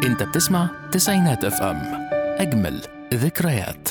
انت بتسمع تسعينات اف ام اجمل ذكريات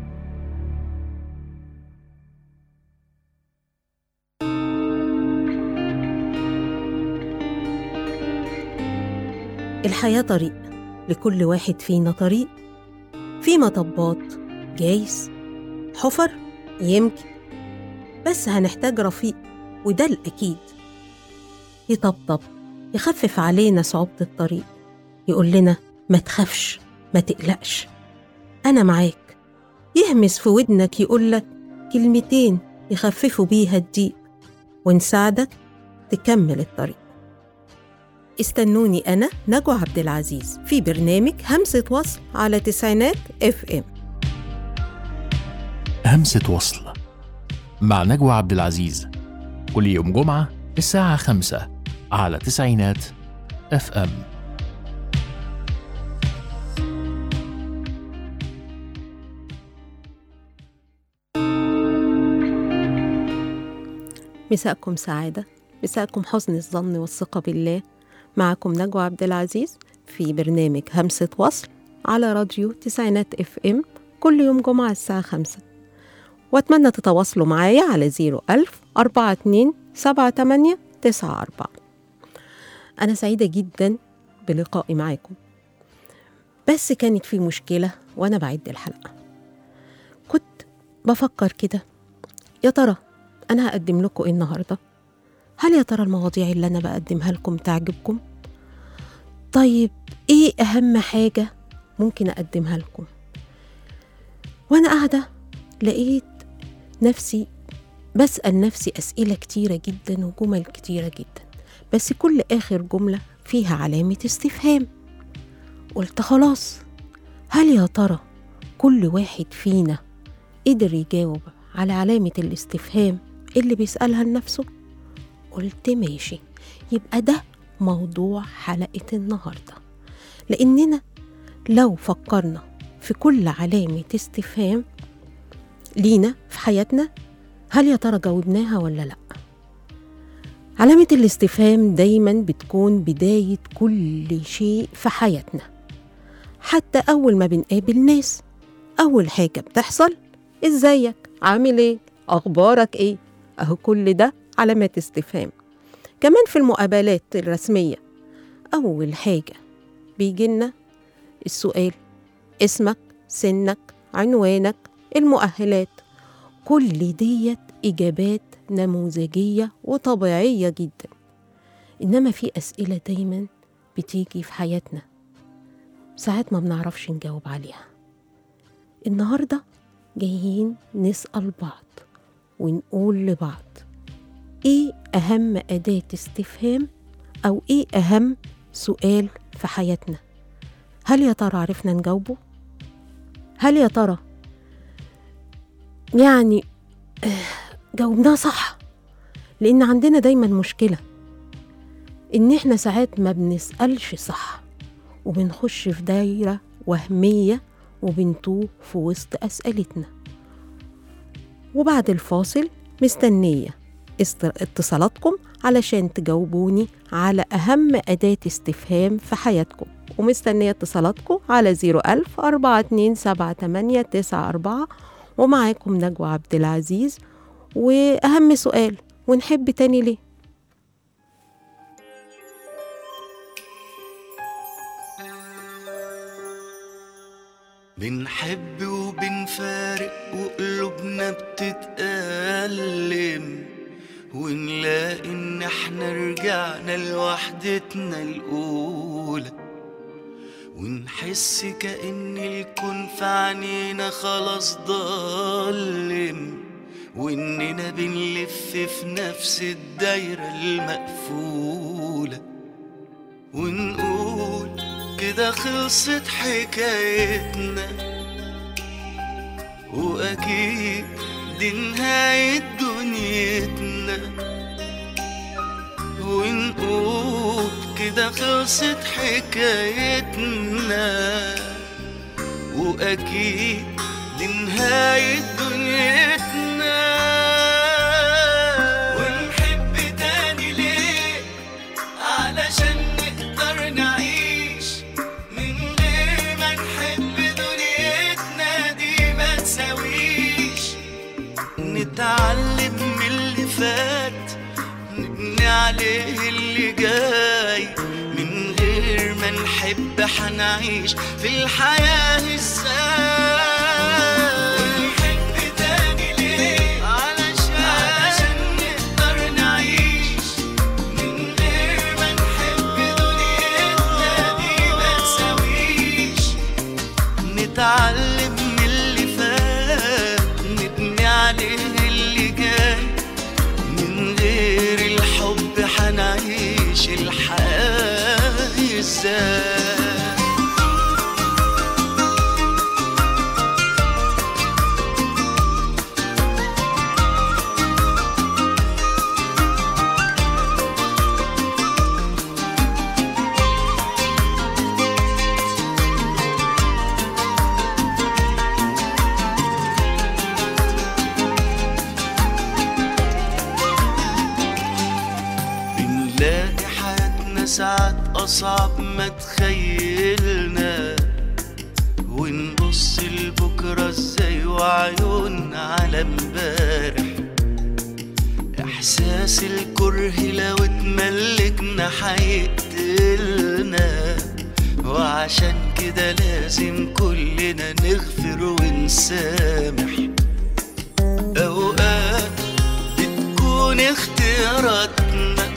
الحياة طريق لكل واحد فينا طريق في مطبات جايز حفر يمكن بس هنحتاج رفيق وده الأكيد يطبطب يخفف علينا صعوبة الطريق يقول لنا ما تخافش ما تقلقش أنا معاك يهمس في ودنك يقولك كلمتين يخففوا بيها الضيق ونساعدك تكمل الطريق استنوني أنا نجوى عبد العزيز في برنامج همسة وصل على تسعينات اف ام همسة وصل مع نجوى عبد العزيز كل يوم جمعة الساعة خمسة على تسعينات اف ام مساءكم سعادة مساءكم حسن الظن والثقة بالله معكم نجوى عبد العزيز في برنامج همسة وصل على راديو تسعينات اف ام كل يوم جمعة الساعة خمسة واتمنى تتواصلوا معايا على زيرو ألف أربعة اتنين سبعة تمانية تسعة أربعة أنا سعيدة جدا بلقائي معاكم بس كانت في مشكلة وأنا بعد الحلقة كنت بفكر كده يا ترى أنا هقدم لكم إيه النهاردة هل يا ترى المواضيع اللي أنا بقدمها لكم تعجبكم طيب إيه أهم حاجة ممكن أقدمها لكم وأنا قاعدة لقيت نفسي بسأل نفسي أسئلة كتيرة جدا وجمل كتيرة جدا بس كل آخر جملة فيها علامة استفهام قلت خلاص هل يا ترى كل واحد فينا قدر يجاوب على علامة الاستفهام اللي بيسألها لنفسه قلت ماشي يبقى ده موضوع حلقة النهاردة لأننا لو فكرنا في كل علامة استفهام لينا في حياتنا هل يا ترى جاوبناها ولا لأ علامة الاستفهام دايما بتكون بداية كل شيء في حياتنا حتى أول ما بنقابل ناس أول حاجة بتحصل إزيك عامل إيه أخبارك إيه أهو كل ده علامات استفهام كمان في المقابلات الرسمية أول حاجة بيجيلنا السؤال اسمك سنك عنوانك المؤهلات كل ديت إجابات نموذجية وطبيعية جدا إنما في أسئلة دايما بتيجي في حياتنا ساعات ما بنعرفش نجاوب عليها النهاردة جايين نسأل بعض ونقول لبعض ايه اهم اداه استفهام او ايه اهم سؤال في حياتنا هل يا ترى عرفنا نجاوبه هل يا ترى يعني جاوبناه صح لان عندنا دايما مشكله ان احنا ساعات ما بنسالش صح وبنخش في دايره وهميه وبنتوه في وسط اسئلتنا وبعد الفاصل مستنيه اتصالاتكم علشان تجاوبوني على أهم أداة استفهام في حياتكم ومستنية اتصالاتكم على 01000 427 ومعاكم نجوى عبد العزيز وأهم سؤال ونحب تاني ليه؟ بنحب وبنفارق وقلوبنا بتتألم ونلاقي ان احنا رجعنا لوحدتنا الاولى ونحس كأن الكون في عينينا خلاص ضلم واننا بنلف في نفس الدايرة المقفولة ونقول كده خلصت حكايتنا واكيد دي نهاية دنيتنا ونقول كده خلصت حكايتنا واكيد دي نهاية دنيتنا ونحب تاني ليه علشان نقدر نعيش من عليه اللي جاي من غير ما نحب حنعيش في الحياة ازاي ونحب تاني ليه علشان علشان نقدر نعيش من غير ما نحب دنيتنا دي ما تساويش نتعلم من اللي فات نبني عليه اللي جاي من غير الحب حنعيش الحياة ازاي بنلاقي حياتنا ساعات أصعب ما تخيلنا ونبص لبكرة ازاي وعيوننا على امبارح إحساس الكره لو اتملكنا هيقتلنا وعشان كده لازم كلنا نغفر ونسامح أوقات بتكون اختياراتنا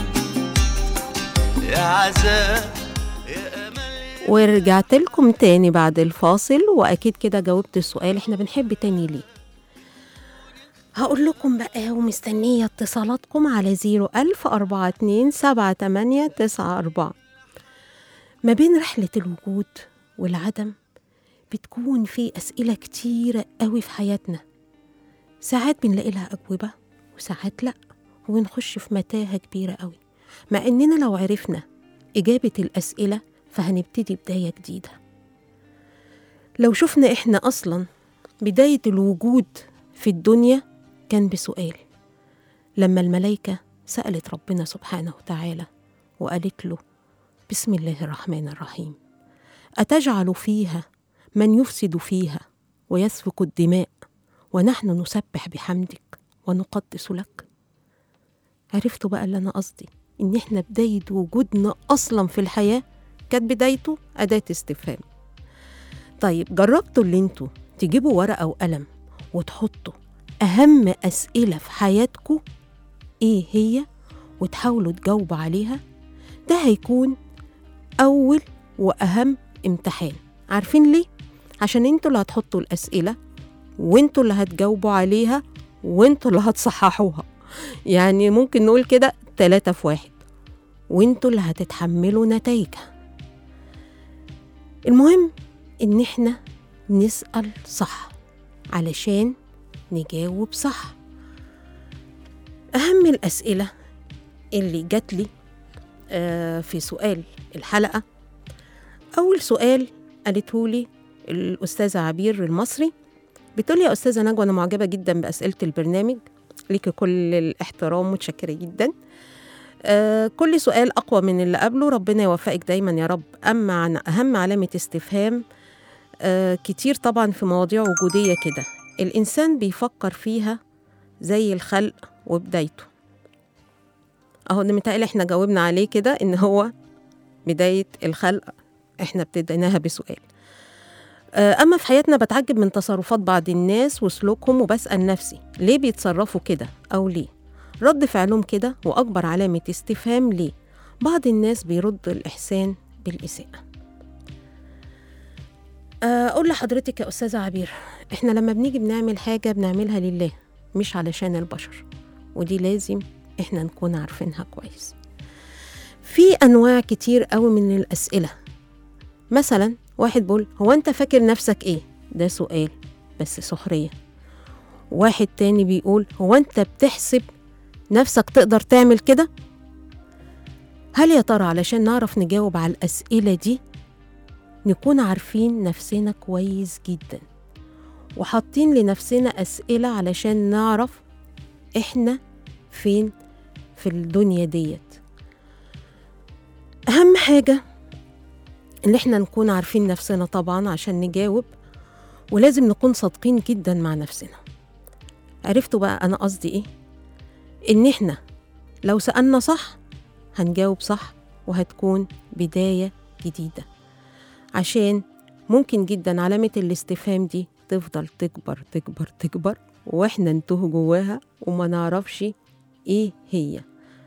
يا عذاب يا أمل يا ورجعت لكم تاني بعد الفاصل وأكيد كده جاوبت السؤال احنا بنحب تاني ليه هقول لكم بقى ومستنية اتصالاتكم على زيرو ألف أربعة اتنين سبعة تمانية تسعة أربعة ما بين رحلة الوجود والعدم بتكون في أسئلة كتيرة قوي في حياتنا ساعات بنلاقي لها أجوبة وساعات لأ ونخش في متاهة كبيرة قوي مع إننا لو عرفنا إجابة الأسئلة فهنبتدي بداية جديدة لو شفنا إحنا أصلا بداية الوجود في الدنيا كان بسؤال لما الملائكة سألت ربنا سبحانه وتعالى وقالت له بسم الله الرحمن الرحيم أتجعل فيها من يفسد فيها ويسفك الدماء ونحن نسبح بحمدك ونقدس لك عرفتوا بقى اللي أنا قصدي إن إحنا بداية وجودنا أصلا في الحياة كانت بدايته أداة استفهام طيب جربتوا اللي انتوا تجيبوا ورقة وقلم وتحطوا أهم أسئلة في حياتكم إيه هي وتحاولوا تجاوبوا عليها ده هيكون أول وأهم امتحان عارفين ليه؟ عشان انتوا اللي هتحطوا الأسئلة وانتوا اللي هتجاوبوا عليها وانتوا اللي هتصححوها يعني ممكن نقول كده تلاتة في واحد وانتوا اللي هتتحملوا نتائجها المهم ان احنا نسأل صح علشان نجاوب صح أهم الأسئلة اللي جات لي آه، في سؤال الحلقة أول سؤال قالته لي الأستاذة عبير المصري بتقول لي يا أستاذة نجوى أنا معجبة جدا بأسئلة البرنامج ليكي كل الاحترام متشكرة جدا آه كل سؤال أقوى من اللي قبله ربنا يوفقك دايما يا رب أما عن أهم علامة استفهام آه كتير طبعا في مواضيع وجودية كده الإنسان بيفكر فيها زي الخلق وبدايته أهو ده متهيألي إحنا جاوبنا عليه كده إن هو بداية الخلق إحنا ابتديناها بسؤال آه، أما في حياتنا بتعجب من تصرفات بعض الناس وسلوكهم وبسأل نفسي ليه بيتصرفوا كده أو ليه رد فعلهم كده وأكبر علامة استفهام ليه بعض الناس بيرد الإحسان بالإساءة آه، أقول لحضرتك يا أستاذة عبير إحنا لما بنيجي بنعمل حاجة بنعملها لله مش علشان البشر ودي لازم إحنا نكون عارفينها كويس في أنواع كتير قوي من الأسئلة مثلا واحد بيقول هو أنت فاكر نفسك إيه؟ ده سؤال بس سخرية واحد تاني بيقول هو أنت بتحسب نفسك تقدر تعمل كده؟ هل يا ترى علشان نعرف نجاوب على الأسئلة دي نكون عارفين نفسنا كويس جدا وحاطين لنفسنا أسئلة علشان نعرف إحنا فين في الدنيا ديت أهم حاجة إن إحنا نكون عارفين نفسنا طبعا عشان نجاوب ولازم نكون صادقين جدا مع نفسنا عرفتوا بقى أنا قصدي إيه؟ إن إحنا لو سألنا صح هنجاوب صح وهتكون بداية جديدة عشان ممكن جدا علامة الاستفهام دي تفضل تكبر تكبر تكبر واحنا نتوه جواها وما نعرفش ايه هي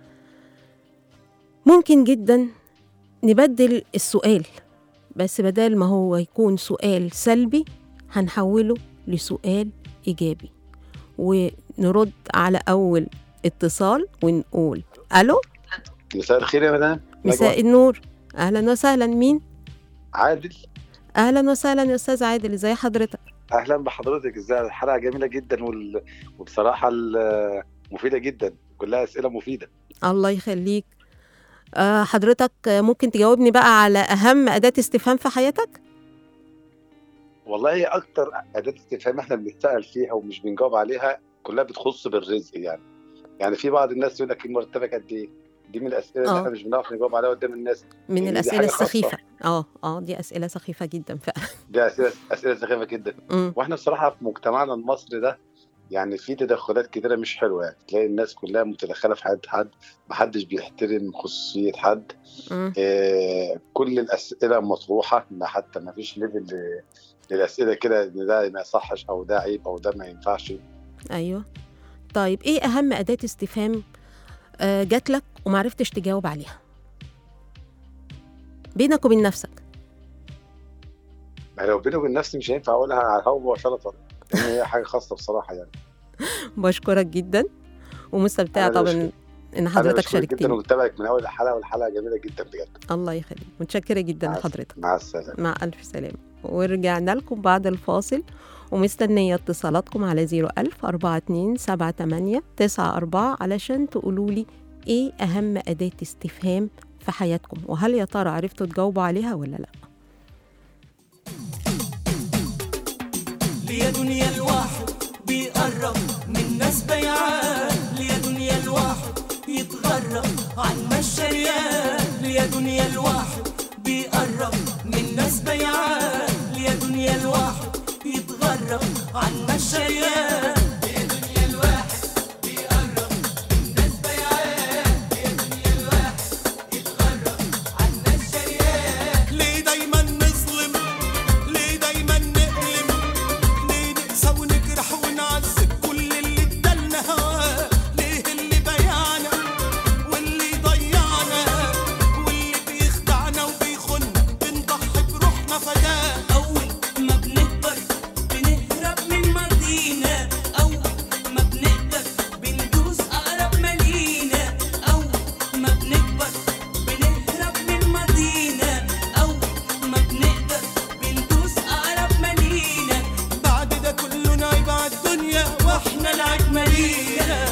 ممكن جدا نبدل السؤال بس بدل ما هو يكون سؤال سلبي هنحوله لسؤال إيجابي ونرد على أول اتصال ونقول ألو مساء الخير يا مدام مساء النور أهلا وسهلا مين عادل أهلا وسهلا يا أستاذ عادل إزاي حضرتك اهلا بحضرتك ازاي الحلقه جميله جدا وال... وبصراحه ال- مفيده جدا كلها اسئله مفيده الله يخليك آه، حضرتك آه، ممكن تجاوبني بقى على أهم أداة استفهام في حياتك والله هي اكتر اداه استفهام احنا بنتسال فيها ومش بنجاوب عليها كلها بتخص بالرزق يعني يعني في بعض الناس يقول لك مرتبك قد ايه دي من الاسئله اللي آه. احنا مش بنعرف نجاوب عليها قدام الناس من يعني دي الأسئلة حاجة خاصة. السخيفة اه اه دي أسئلة سخيفة جدا فعلا دي اسئله اسئله سخيفه جدا مم. واحنا بصراحه في مجتمعنا المصري ده يعني في تدخلات كتيره مش حلوه يعني تلاقي الناس كلها متدخله في حياه حد محدش بيحترم خصوصيه حد مم. آه، كل الاسئله مطروحه ما حتى ما فيش ليفل ل- للاسئله كده ان ده ما يصحش او ده عيب او ده ما ينفعش ايوه طيب ايه اهم اداه استفهام آه، جات لك ومعرفتش تجاوب عليها بينك وبين نفسك ما لو بيني وبين نفسي مش هينفع اقولها على الهوا مباشره لان هي حاجه خاصه بصراحه يعني بشكرك جدا ومستمتعه أنا طبعا بشكر- ان انا حضرتك بشكرك جدا شاركتني ومتابعك من اول الحلقه والحلقه جميله جدا بجد الله يخليك متشكره جدا مع- لحضرتك مع السلامه مع الف سلامه ورجعنا لكم بعد الفاصل ومستنية اتصالاتكم على 01000 42 78 94 علشان تقولوا لي ايه أهم أداة استفهام في حياتكم وهل يا ترى عرفتوا تجاوبوا عليها ولا لا ليا دنيا الواحد بيقرب من ناس بيعان ليا دنيا الواحد يتغرب عن مشاريان ليا دنيا الواحد بيقرب من ناس بيعان ليا دنيا الواحد يتغرب عن مشاريان ليا دنيا الواحد بيقرب من ناس بيعان ليا دنيا الواحد يتغرب عن مشاريان ليه دايما نظلم ليه دايما نألم ليه نقسى ونجرح ونعذب كل اللي ادالنا هواه ليه اللي بيعنا واللي ضيعنا واللي بيخدعنا وبيخنا بنضحي بروحنا فداه اول ما بنكبر بنهرب من مدينة اول ما بنقدر بندوس اقرب مالينا اول ما بنكبر بنهرب من مدينة اول ما بنقدر بندوس اقرب مالينا بعد ده كله نعيب على الدنيا واحنا العيب مالينا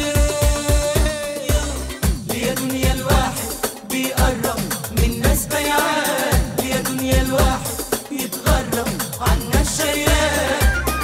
ليا دنيا الواحد بيقرب من ناس بيعان ليا دنيا الواحد يتغرب عنا الشيان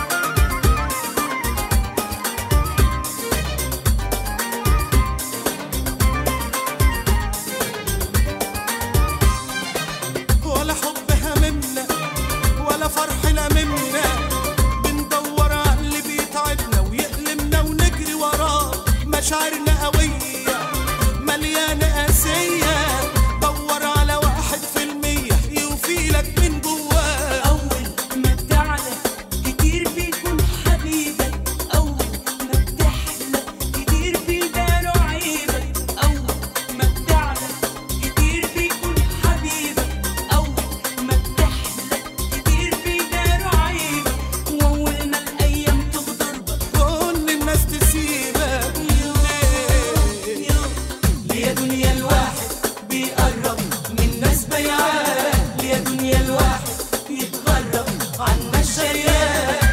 ولا حب هممنا ولا فرح لممنا بندور على اللي بيتعبنا ويألمنا ونجري وراه مشاعرنا قوية مليانة قاسية دور على واحد في المية يوفيلك من جواه أول ما بتعلى كتير بيكون حبيبك أول ما بتحلى كتير بيداروا عيبك أول ما بتعلى كتير بيكون حبيبك أول ما بتحلى كتير بيداروا عيبك وأول ما الأيام تغدر بك كل الناس تسيبك ليا دنيا الواحد بيقرب من ناس بيعان ليا دنيا الواحد يتغرب عن مشاريان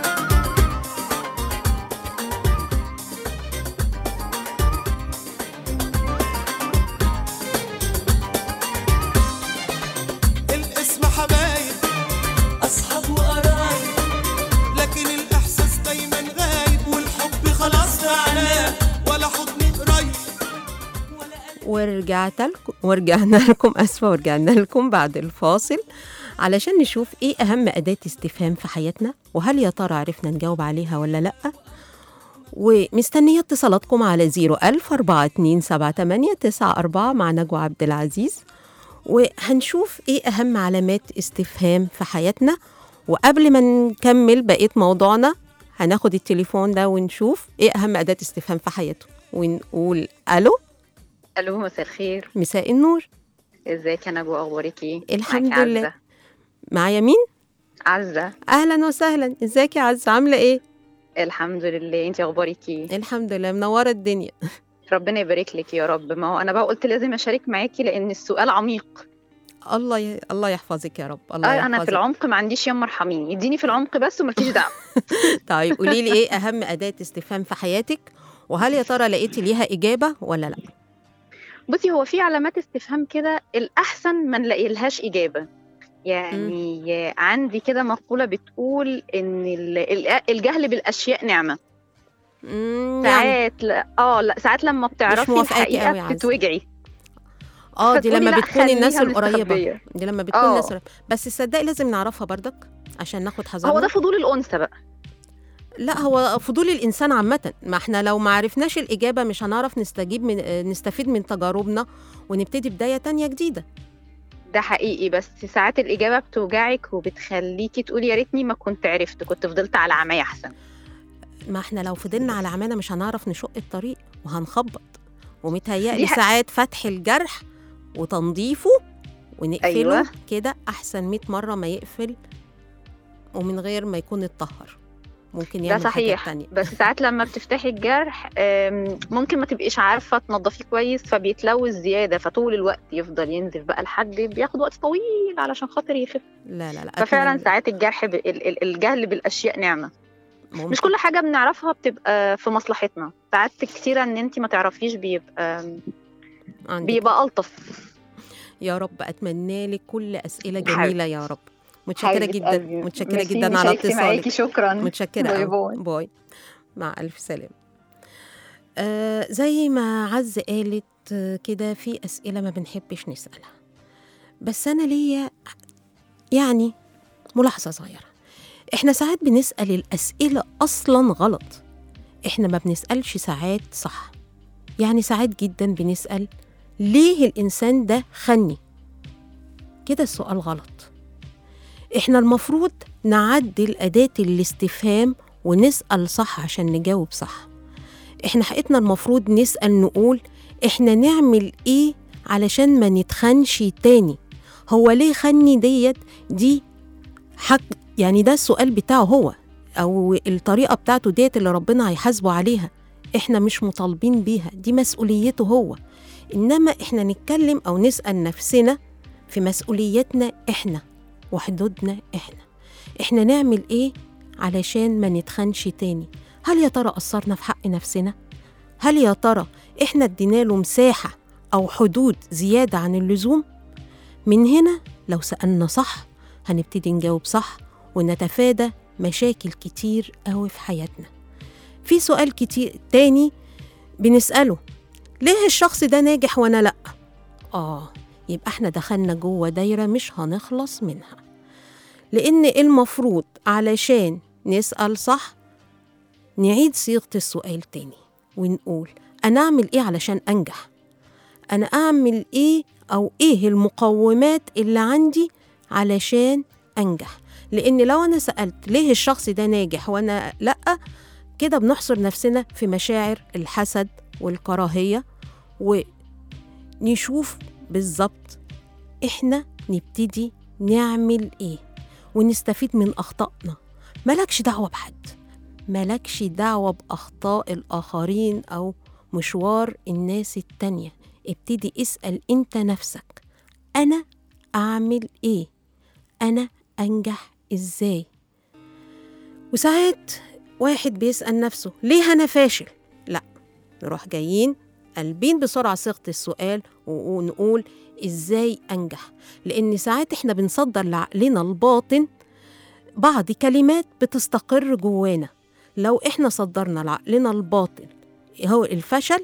الاسم حبايب اصحاب وقرايب لكن الاحساس دايما غايب والحب خلاص معناه ولا حضن قريب ولا قلب ورجعت لكم ورجعنا لكم اسفه ورجعنا لكم بعد الفاصل علشان نشوف ايه اهم اداه استفهام في حياتنا وهل يا ترى عرفنا نجاوب عليها ولا لا ومستنية اتصالاتكم على 01000 4278 94 مع نجوى عبد العزيز وهنشوف ايه أهم علامات استفهام في حياتنا وقبل ما نكمل بقية موضوعنا هناخد التليفون ده ونشوف ايه أهم أداة استفهام في حياته ونقول ألو الو مساء الخير مساء النور ازيك يا نجوى اخبارك ايه الحمد معاكي لله. عزة. معايا مين؟ عزة أهلا وسهلا ازيك يا عز عاملة ايه؟ الحمد لله انت اخبارك ايه الحمد لله منورة الدنيا ربنا يبارك لك يا رب ما هو انا بقى قلت لازم اشارك معاكي لان السؤال عميق الله ي... الله يحفظك يا رب الله اه يحفظك انا في العمق ما عنديش يا مرحمين يديني في العمق بس ومالكيش دعوه طيب قولي لي ايه اهم اداه استفهام في حياتك وهل يا ترى لقيتي ليها اجابه ولا لا بصي هو في علامات استفهام كده الاحسن ما نلاقي لهاش اجابه يعني عندي كده مقوله بتقول ان ال- ال- الجهل بالاشياء نعمه مم، يعني ساعات لا اه لا ساعات لما بتعرفي موافقاكي قوي يا الحقيقه عزة. بتتوجعي اه دي فتقولي لما لا، بتكون الناس خليها القريبه مستخبية. دي لما بتكون آه. الناس القريبة. بس تصدقي لازم نعرفها بردك عشان ناخد حذرنا هو ده فضول الانثى بقى لا هو فضول الانسان عامه ما احنا لو ما عرفناش الاجابه مش هنعرف نستجيب من آه، نستفيد من تجاربنا ونبتدي بدايه تانية جديده ده حقيقي بس ساعات الإجابة بتوجعك وبتخليكي تقولي يا ريتني ما كنت عرفت كنت فضلت على عماية أحسن ما احنا لو فضلنا على عمانة مش هنعرف نشق الطريق وهنخبط ومتهيألي دي حق- ساعات فتح الجرح وتنظيفه ونقفله أيوة. كده أحسن 100 مرة ما يقفل ومن غير ما يكون اتطهر ممكن ده يعمل حاجات صحيح تانية بس ساعات لما بتفتحي الجرح آم، ممكن ما تبقيش عارفة تنظفيه كويس فبيتلوث زيادة فطول الوقت يفضل ينزف بقى لحد بياخد وقت طويل علشان خاطر يخف لا لا لا ففعلا أتمنى- ساعات الجرح ب... ال- ال- الجهل بالأشياء نعمة ممكن. مش كل حاجة بنعرفها بتبقى في مصلحتنا ساعات كتيرة ان انت ما تعرفيش بيبقى عندك. بيبقى ألطف يا رب أتمنى لك كل أسئلة حبيبتي. جميلة يا رب متشكرة حبيبة جدا قلبي. متشكرة ميرسي جدا إني على شاركت معاكي اتصالك شكرا متشكرة باي أوي. باي. باي مع ألف سلامة آه زي ما عز قالت آه، كده في أسئلة ما بنحبش نسألها بس أنا ليا يعني ملاحظة صغيرة إحنا ساعات بنسأل الأسئلة أصلا غلط إحنا ما بنسألش ساعات صح يعني ساعات جدا بنسأل ليه الإنسان ده خني كده السؤال غلط إحنا المفروض نعدل أداة الاستفهام ونسأل صح عشان نجاوب صح احنا حقيقتنا المفروض نسأل نقول احنا نعمل ايه علشان ما نتخنش تاني هو ليه خني ديت دي حق يعني ده السؤال بتاعه هو او الطريقة بتاعته ديت اللي ربنا هيحاسبه عليها احنا مش مطالبين بيها دي مسؤوليته هو انما احنا نتكلم او نسأل نفسنا في مسؤوليتنا احنا وحدودنا احنا احنا نعمل ايه علشان ما نتخنش تاني هل يا ترى قصرنا في حق نفسنا هل يا ترى احنا ادينا له مساحه او حدود زياده عن اللزوم من هنا لو سالنا صح هنبتدي نجاوب صح ونتفادى مشاكل كتير قوي في حياتنا في سؤال كتير تاني بنساله ليه الشخص ده ناجح وانا لا اه يبقى احنا دخلنا جوه دايره مش هنخلص منها لان المفروض علشان نسال صح نعيد صيغة السؤال تاني ونقول أنا أعمل إيه علشان أنجح؟ أنا أعمل إيه أو إيه المقومات اللي عندي علشان أنجح؟ لأن لو أنا سألت ليه الشخص ده ناجح وأنا لأ كده بنحصر نفسنا في مشاعر الحسد والكراهية ونشوف بالظبط إحنا نبتدي نعمل إيه ونستفيد من أخطائنا ملكش دعوة بحد ملكش دعوة بأخطاء الآخرين أو مشوار الناس التانية ابتدي اسأل أنت نفسك أنا أعمل إيه؟ أنا أنجح إزاي؟ وساعات واحد بيسأل نفسه ليه أنا فاشل؟ لا نروح جايين قلبين بسرعة صيغة السؤال ونقول إزاي أنجح؟ لأن ساعات إحنا بنصدر لعقلنا الباطن بعض كلمات بتستقر جوانا لو احنا صدرنا لعقلنا الباطن هو الفشل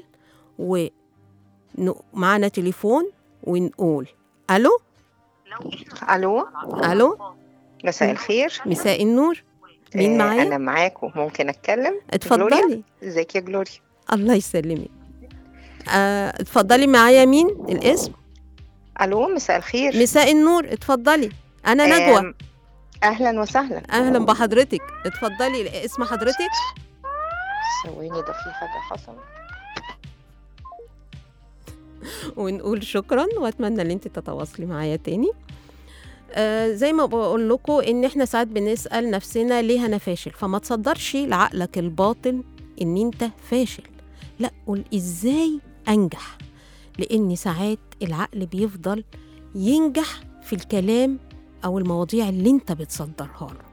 ومعانا تليفون ونقول الو الو الو مساء الخير مساء النور مين آه، معايا؟ انا معاكم ممكن اتكلم اتفضلي ازيك يا جلوري الله يسلمك آه، اتفضلي معايا مين الاسم الو مساء الخير مساء النور اتفضلي انا نجوى آم، اهلا وسهلا اهلا بحضرتك اتفضلي اسم حضرتك ثواني ده في حاجه حصلت ونقول شكرا واتمنى ان انت تتواصلي معايا تاني آه زي ما بقول لكم ان احنا ساعات بنسال نفسنا ليه انا فاشل فما تصدرش لعقلك الباطن ان انت فاشل لا قول ازاي انجح لان ساعات العقل بيفضل ينجح في الكلام او المواضيع اللي انت بتصدرها له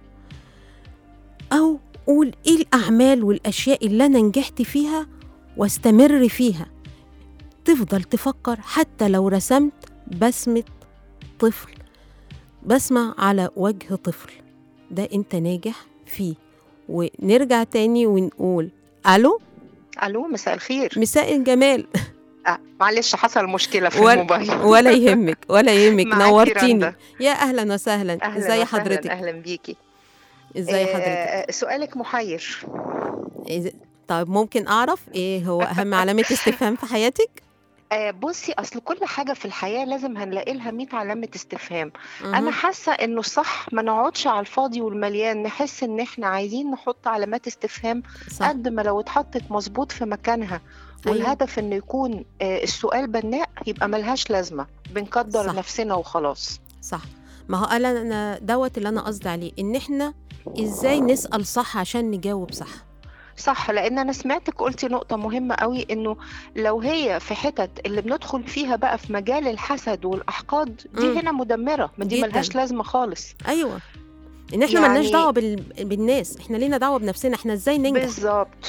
او قول ايه الاعمال والاشياء اللي انا نجحت فيها واستمر فيها تفضل تفكر حتى لو رسمت بسمة طفل بسمة على وجه طفل ده انت ناجح فيه ونرجع تاني ونقول الو الو مساء الخير مساء الجمال آه معلش حصل مشكله في ولا- الموبايل ولا يهمك ولا يهمك معاكي نورتيني رندا. يا اهلا وسهلا اهلا ازي وسهلا، حضرتك اهلا بيكي ازي حضرتك آه، سؤالك محير إز- طيب ممكن اعرف ايه هو اهم علامة استفهام في حياتك آه، بصي اصل كل حاجه في الحياه لازم هنلاقي لها 100 علامه استفهام مهم. انا حاسه انه صح ما نقعدش على الفاضي والمليان نحس ان احنا عايزين نحط علامات استفهام صح قد ما لو اتحطت مظبوط في مكانها أيوة. والهدف انه يكون آه، السؤال بناء يبقى ملهاش لازمه بنقدر صح. نفسنا وخلاص صح ما هو قال انا دوت اللي انا قصدي عليه ان احنا ازاي نسال صح عشان نجاوب صح صح لان انا سمعتك قلتي نقطه مهمه قوي انه لو هي في حتت اللي بندخل فيها بقى في مجال الحسد والاحقاد دي مم. هنا مدمره ما دي جداً. ملهاش لازمه خالص ايوه ان احنا ملناش يعني- دعوه بال... بالناس احنا لينا دعوه بنفسنا احنا ازاي ننجح بالظبط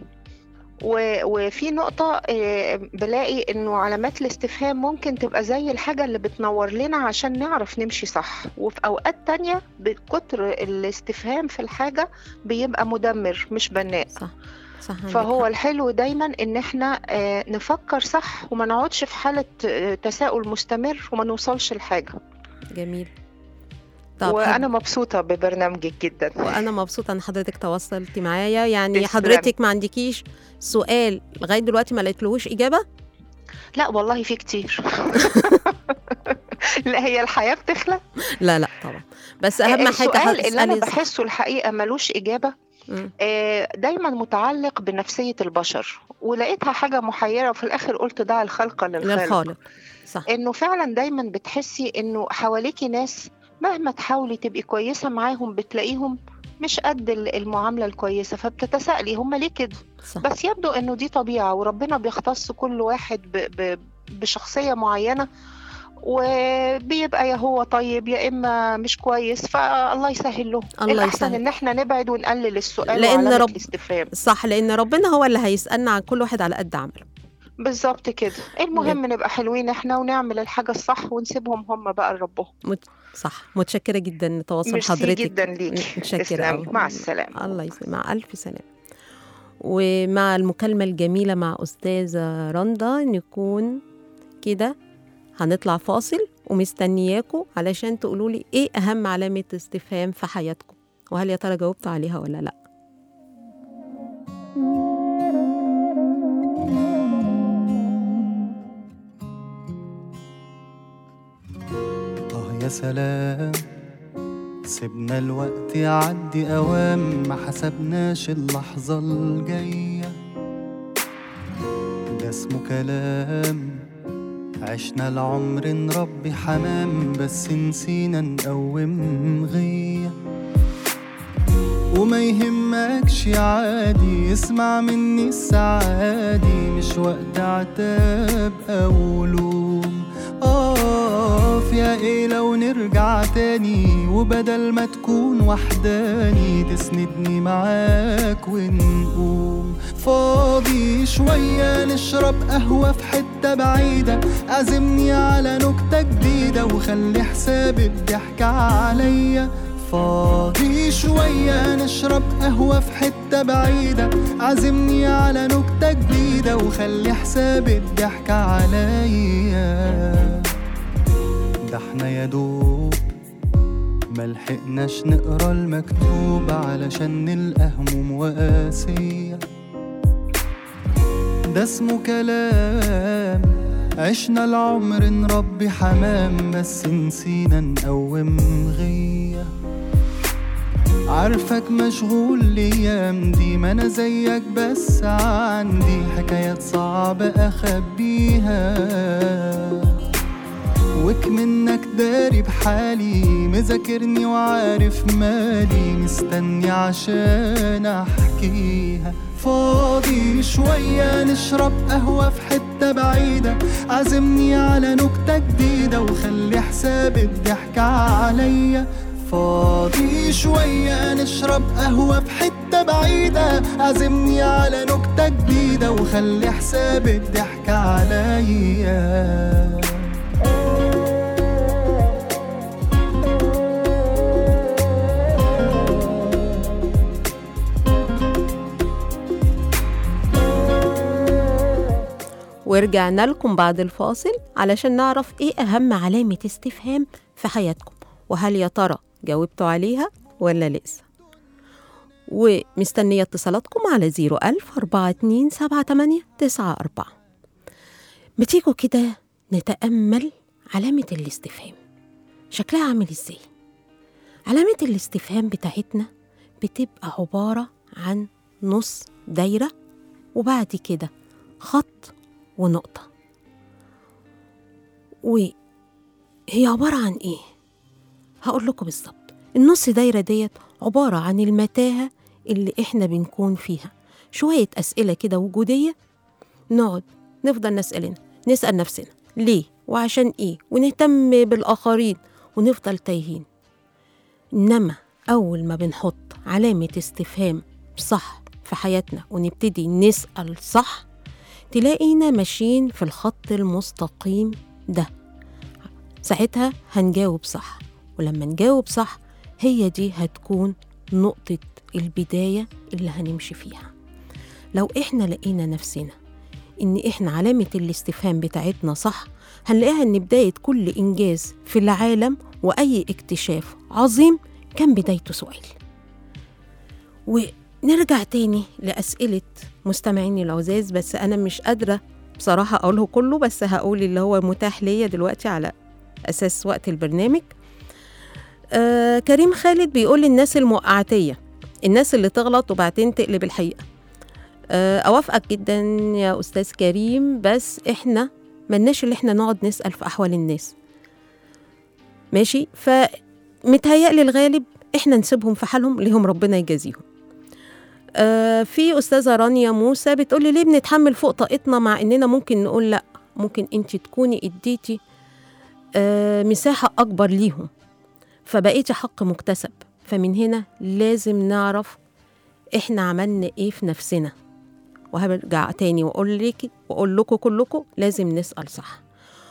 و- وفي نقطة آه، بلاقي إنه علامات الاستفهام ممكن تبقى زي الحاجة اللي بتنور لنا عشان نعرف نمشي صح وفي أوقات تانية بكتر الاستفهام في الحاجة بيبقى مدمر مش بناء صح صح عندك فهو حق. الحلو دايما إن إحنا آه، نفكر صح وما نقعدش في حالة آه، تساؤل مستمر وما نوصلش لحاجة جميل طب وأنا حب... مبسوطة ببرنامجك جدا وانا مبسوطه ان حضرتك تواصلتي معايا يعني تسلمي. حضرتك ما عندكيش سؤال لغايه دلوقتي ما لقيتلهوش اجابه لا والله في كتير لا هي الحياة بتخلق لا لا طبعا بس اهم حاجه السؤال اللي انا هتسالي صح. بحسه الحقيقه ملوش اجابه مم. آه، دايما متعلق بنفسيه البشر ولقيتها حاجه محيره وفي الاخر قلت دع الخلق للخالق للخالق صح انه فعلا دايما بتحسي انه حواليكي ناس مهما تحاولي تبقي كويسه معاهم بتلاقيهم مش قد ال- المعامله الكويسه فبتتسائلي هم ليه كده صح بس يبدو انه دي طبيعه وربنا بيختص كل واحد ب ب بشخصيه معينه وبيبقى يا هو طيب يا اما مش كويس فالله يسهل له الله الاحسن يسهل. ان احنا نبعد ونقلل السؤال لأن وعلامة رب- الاستفهام صح لان ربنا هو اللي هيسالنا عن كل واحد على قد عمله بالظبط كده المهم نبقى حلوين احنا ونعمل الحاجه الصح ونسيبهم هم بقى لربهم صح متشكره جدا لتواصل ميرسي حضرتك جدا ليكي متشكره تسلمي أوي. مع السلامه الله يسلمك مع ألف سلامة ومع المكالمة الجميلة مع أستاذة رندا نكون كده هنطلع فاصل ومستنياكم علشان تقولوا لي إيه أهم علامة استفهام في حياتكم وهل يا ترى جاوبتوا عليها ولا لأ آه يا سلام سيبنا الوقت يعدي أوام ما حسبناش اللحظة الجاية ده اسمه كلام عشنا العمر نربي حمام بس نسينا نقوم غية وما يهمكش عادي اسمع مني السعادي مش وقت عتاب أو لوم اقف يا ايه لو نرجع تاني وبدل ما تكون وحداني تسندني معاك ونقوم فاضي شوية نشرب قهوة في حتة بعيدة عزمني على نكتة جديدة وخلي حساب الضحك عليا فاضي شوية نشرب قهوة في حتة بعيدة عزمني على نكتة جديدة وخلي حساب الضحك عليا ده احنا يا دوب ملحقناش نقرا المكتوب علشان نلقى هموم وقاسية ده اسمه كلام عشنا العمر نربي حمام بس نسينا نقوم غيه عارفك مشغول الايام دي ما انا زيك بس عندي حكايات صعبة اخبيها وك منك داري بحالي مذاكرني وعارف مالي مستني عشان احكيها فاضي شوية نشرب قهوة في حتة بعيدة عزمني على نكتة جديدة وخلي حساب الضحكة عليا فاضي شوية نشرب قهوة في حتة بعيدة عزمني على نكتة جديدة وخلي حساب الضحكة عليا ورجعنا لكم بعد الفاصل علشان نعرف ايه أهم علامة استفهام في حياتكم وهل يا ترى جاوبتوا عليها ولا لسه ومستنية اتصالاتكم على 01000 4278 94 بتيجوا كده نتأمل علامة الاستفهام شكلها عامل ازاي علامة الاستفهام بتاعتنا بتبقى عبارة عن نص دايرة وبعد كده خط ونقطة وهي عبارة عن ايه؟ هقول لكم بالظبط النص دايرة ديت عبارة عن المتاهة اللي احنا بنكون فيها شوية أسئلة كده وجودية نقعد نفضل نسألنا نسأل نفسنا ليه وعشان ايه ونهتم بالآخرين ونفضل تايهين إنما أول ما بنحط علامة استفهام صح في حياتنا ونبتدي نسأل صح تلاقينا ماشيين في الخط المستقيم ده ساعتها هنجاوب صح ولما نجاوب صح هي دي هتكون نقطة البداية اللي هنمشي فيها لو احنا لقينا نفسنا ان احنا علامة الاستفهام بتاعتنا صح هنلاقيها ان بداية كل انجاز في العالم واي اكتشاف عظيم كان بدايته سؤال ونرجع تاني لأسئلة مستمعيني العزاز بس أنا مش قادرة بصراحة أقوله كله بس هقول اللي هو متاح ليا دلوقتي على أساس وقت البرنامج آه كريم خالد بيقول للناس الموقعاتية الناس اللي تغلط وبعدين تقلب الحقيقة آه أوافقك جدا يا أستاذ كريم بس إحنا ملناش اللي إحنا نقعد نسأل في أحوال الناس ماشي فمتهيألي الغالب إحنا نسيبهم في حالهم ليهم ربنا يجازيهم آه في أستاذة رانيا موسى بتقولي ليه بنتحمل فوق طاقتنا مع إننا ممكن نقول لأ ممكن أنت تكوني اديتي آه مساحة أكبر ليهم فبقيتي حق مكتسب فمن هنا لازم نعرف إحنا عملنا إيه في نفسنا وهرجع تاني وأقول لك وأقول لكم كلكم لازم نسأل صح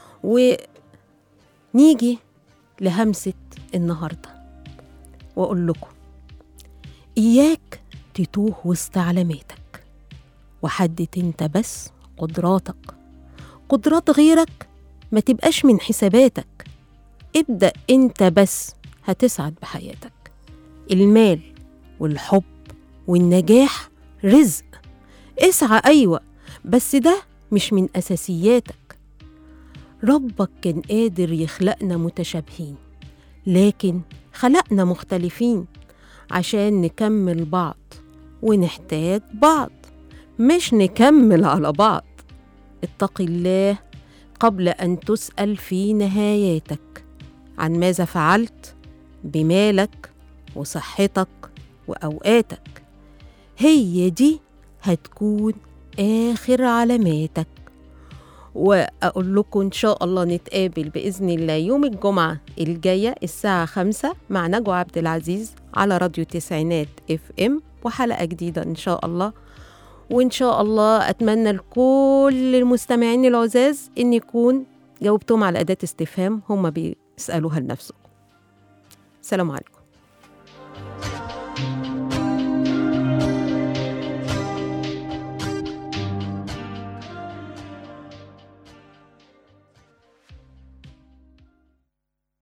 ونيجي لهمسة النهاردة وأقول لكم إياك تتوه وسط علاماتك وحدد انت بس قدراتك قدرات غيرك ما تبقاش من حساباتك ابدأ انت بس هتسعد بحياتك المال والحب والنجاح رزق اسعى أيوة بس ده مش من أساسياتك ربك كان قادر يخلقنا متشابهين لكن خلقنا مختلفين عشان نكمل بعض ونحتاج بعض مش نكمل على بعض اتق الله قبل ان تسال في نهاياتك عن ماذا فعلت بمالك وصحتك واوقاتك هي دي هتكون اخر علاماتك وأقول لكم إن شاء الله نتقابل بإذن الله يوم الجمعة الجاية الساعة خمسة مع نجوى عبد العزيز على راديو تسعينات اف ام وحلقة جديدة إن شاء الله وإن شاء الله أتمنى لكل المستمعين العزاز إن يكون جاوبتهم على أداة استفهام هم بيسألوها لنفسهم السلام عليكم